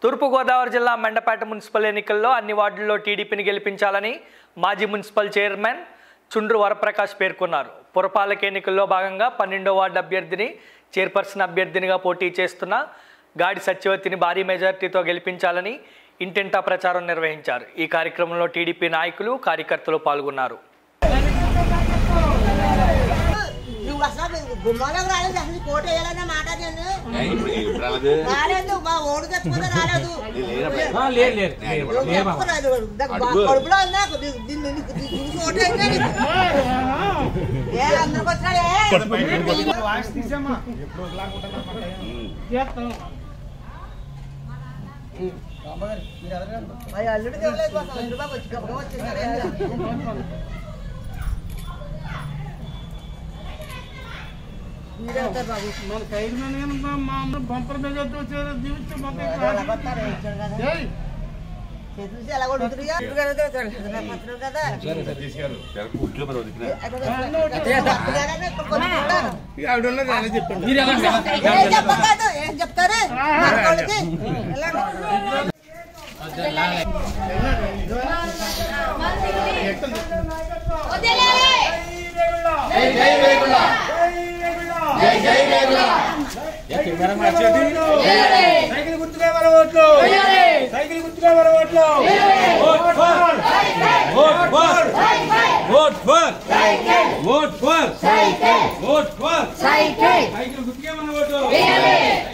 తూర్పుగోదావరి జిల్లా మెండపేట మున్సిపల్ ఎన్నికల్లో అన్ని వార్డుల్లో టీడీపీని గెలిపించాలని మాజీ మున్సిపల్ చైర్మన్ చుండ్రు వరప్రకాష్ పేర్కొన్నారు పురపాలక ఎన్నికల్లో భాగంగా పన్నెండో వార్డు అభ్యర్థిని చైర్పర్సన్ అభ్యర్థినిగా పోటీ చేస్తున్న గాడి సత్యవతిని భారీ మెజార్టీతో గెలిపించాలని ఇంటింటా ప్రచారం నిర్వహించారు ఈ కార్యక్రమంలో టీడీపీ నాయకులు కార్యకర్తలు పాల్గొన్నారు నువ్వు అసలు గుమ్మాలకు రాలేదు అసలు కోట వేయాలన్న మాట నేను ఇప్పుడు ఇప్పుడు రాలేదు. రాలేదు మా ఓడు తెచ్చుకుంటే రాలేదు లేరా లేదు లేదు ఎవరు చెప్పుకోలేదు. నాకు బా- కడుపులో ఉంది నాకు. దీ- దీన్ని నీకు- దీ- దీనికి ఓటు వేయలే నీకు. ఏ అందరికి వచ్చినాడే మా అల్లుడు తెలియలేదు బాబు. అల్లుడు బాబు వచ్చి గబగబా వచ్చేసాడు. ఏం లేదు. మీరే అవుతారు బాబు మన సైడ్ మీద మా అమ్మ బంపర్ మీద వచ్చారు దీవిస్తే ఎలా కొడతారు? ఇచ్చాడు కదా. చేతులు చూసి ఎలా కొడుతురుగా? ఇటు కదా తెచ్చాడు. నాకు పత్రం కదా. జర కూర్చో మరి వదిలినా. అక్కడ పత్రాలనే ఇక్కడ కొనుక్కుంటాను. చెప్పండి ఏం చెప్పకాదు, ఏం చెప్తారు మనకోళ్ళకి? వెళ్ళండి. సైకిల్ గుర్తులే మన ఓట్లు సైకిల్ గుర్తులే మన ఓట్లు vote for vote for vote for vote for vote for cycle గుర్తులే మన ఓట్లు